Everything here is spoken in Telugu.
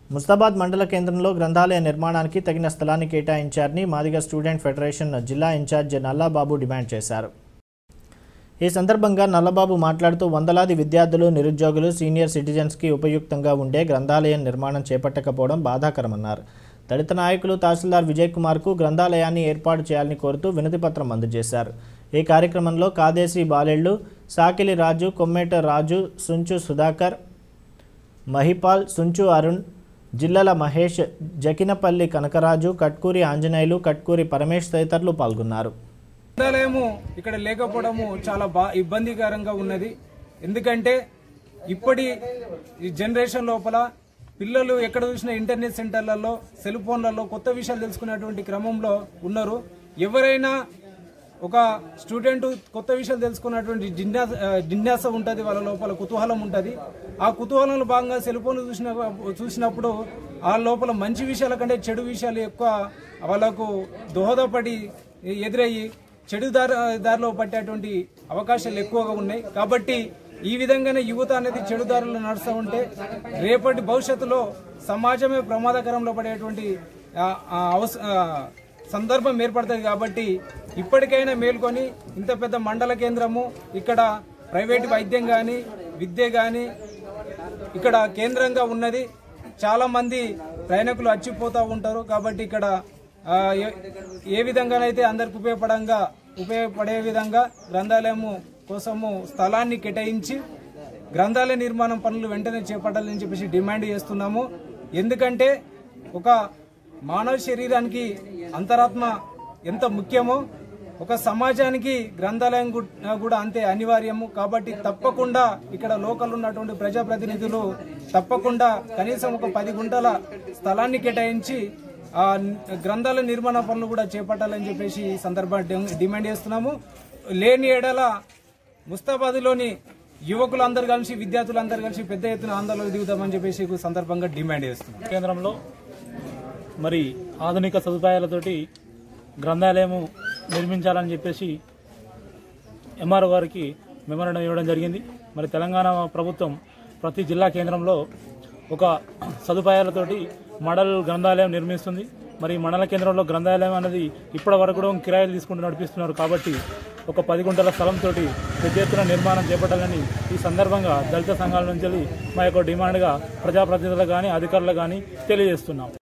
ముస్తాబాద్ మండల కేంద్రంలో గ్రంథాలయ నిర్మాణానికి తగిన స్థలాన్ని కేటాయించారని మాదిగ స్టూడెంట్ ఫెడరేషన్ జిల్లా ఇన్ఛార్జ్ నల్లాబాబు డిమాండ్ చేశారు ఈ సందర్భంగా నల్లబాబు మాట్లాడుతూ వందలాది విద్యార్థులు నిరుద్యోగులు సీనియర్ సిటిజన్స్కి ఉపయుక్తంగా ఉండే గ్రంథాలయం నిర్మాణం చేపట్టకపోవడం బాధాకరమన్నారు దళిత నాయకులు తహసీల్దార్ విజయ్ కుమార్కు గ్రంథాలయాన్ని ఏర్పాటు చేయాలని కోరుతూ వినతిపత్రం అందజేశారు ఈ కార్యక్రమంలో కాదేశీ బాలెళ్ళు సాకిలి రాజు కొమ్మేట రాజు సుంచు సుధాకర్ మహిపాల్ సుంచు అరుణ్ జిల్లల మహేష్ జకినపల్లి కనకరాజు కట్కూరి ఆంజనేయులు కట్కూరి పరమేష్ తదితరులు పాల్గొన్నారు గ్రంథాలయము ఇక్కడ లేకపోవడము చాలా బా ఇబ్బందికరంగా ఉన్నది ఎందుకంటే ఇప్పటి ఈ జనరేషన్ లోపల పిల్లలు ఎక్కడ చూసినా ఇంటర్నెట్ సెంటర్లలో సెల్ ఫోన్లలో కొత్త విషయాలు తెలుసుకునేటువంటి క్రమంలో ఉన్నారు ఎవరైనా ఒక స్టూడెంట్ కొత్త విషయాలు తెలుసుకున్నటువంటి జిజ్ఞాస ఆ, జిజ్ఞాస ఉంటుంది వాళ్ళ లోపల కుతూహలం ఉంటుంది ఆ కుతూహలంలో భాగంగా సెల్ ఫోన్ చూసిన చూసినప్పుడు ఆ లోపల మంచి విషయాల కంటే చెడు విషయాలు ఎక్కువ వాళ్ళకు దోహదపడి ఎదురయ్యి చెడు దారి దారిలో పట్టేటువంటి అవకాశాలు ఎక్కువగా ఉన్నాయి కాబట్టి ఈ విధంగానే యువత అనేది చెడు దారిలో నడుస్తూ ఉంటే రేపటి భవిష్యత్తులో సమాజమే ప్రమాదకరంలో పడేటువంటి ఆ, ఆ, అవస- ఆ, సందర్భం ఏర్పడుతుంది కాబట్టి ఇప్పటికైనా మేల్కొని ఇంత పెద్ద మండల కేంద్రము ఇక్కడ ప్రైవేట్ వైద్యం కానీ విద్య కానీ ఇక్కడ కేంద్రంగా ఉన్నది చాలా మంది ప్రయాణికులు వచ్చిపోతూ ఉంటారు కాబట్టి ఇక్కడ ఆ, ఏ- ఏ విధంగానైతే అందరికి ఉపయోగపడంగా ఉపయోగపడే విధంగా గ్రంథాలయము కోసము స్థలాన్ని కేటాయించి గ్రంథాలయ నిర్మాణం పనులు వెంటనే చేపట్టాలని చెప్పేసి డిమాండ్ చేస్తున్నాము ఎందుకంటే ఒక మానవ శరీరానికి అంతరాత్మ ఎంత ముఖ్యమో ఒక సమాజానికి గ్రంథాలయం గు- కూడా అంతే అనివార్యము కాబట్టి తప్పకుండా ఇక్కడ లోకల్ ఉన్నటువంటి ప్రజాప్రతినిధులు తప్పకుండా కనీసం ఒక పది గుంటల స్థలాన్ని కేటాయించి ఆ గ్రంథాల నిర్మాణ పనులు కూడా చేపట్టాలని చెప్పేసి ఈ సందర్భంగా డిమాండ్ చేస్తున్నాము లేని ఏడల ముస్తాబాద్లోని యువకులందరూ కలిసి విద్యార్థులందరూ కలిసి పెద్ద ఎత్తున ఆందోళన దిగుతామని చెప్పేసి ఈ సందర్భంగా డిమాండ్ చేస్తున్నాం కేంద్రంలో మరి ఆధునిక సదుపాయాలతోటి గ్రంథాలయము నిర్మించాలని చెప్పేసి ఎంఆర్ఓ గారికి మెమోరండం ఇవ్వడం జరిగింది మరి తెలంగాణ ప్రభుత్వం ప్రతి జిల్లా కేంద్రంలో ఒక సదుపాయాలతోటి మడల్ గ్రంథాలయం నిర్మిస్తుంది మరి ఈ మండల కేంద్రంలో గ్రంథాలయం అనేది ఇప్పటి వరకు కూడా కిరాయిలు తీసుకుంటూ నడిపిస్తున్నారు కాబట్టి ఒక పది గుంటల స్థలంతో పెద్ద ఎత్తున నిర్మాణం చేపట్టాలని ఈ సందర్భంగా దళిత సంఘాల నుంచి మా యొక్క డిమాండ్గా ప్రజాప్రతినిధులకు కానీ అధికారులకు కానీ తెలియజేస్తున్నాం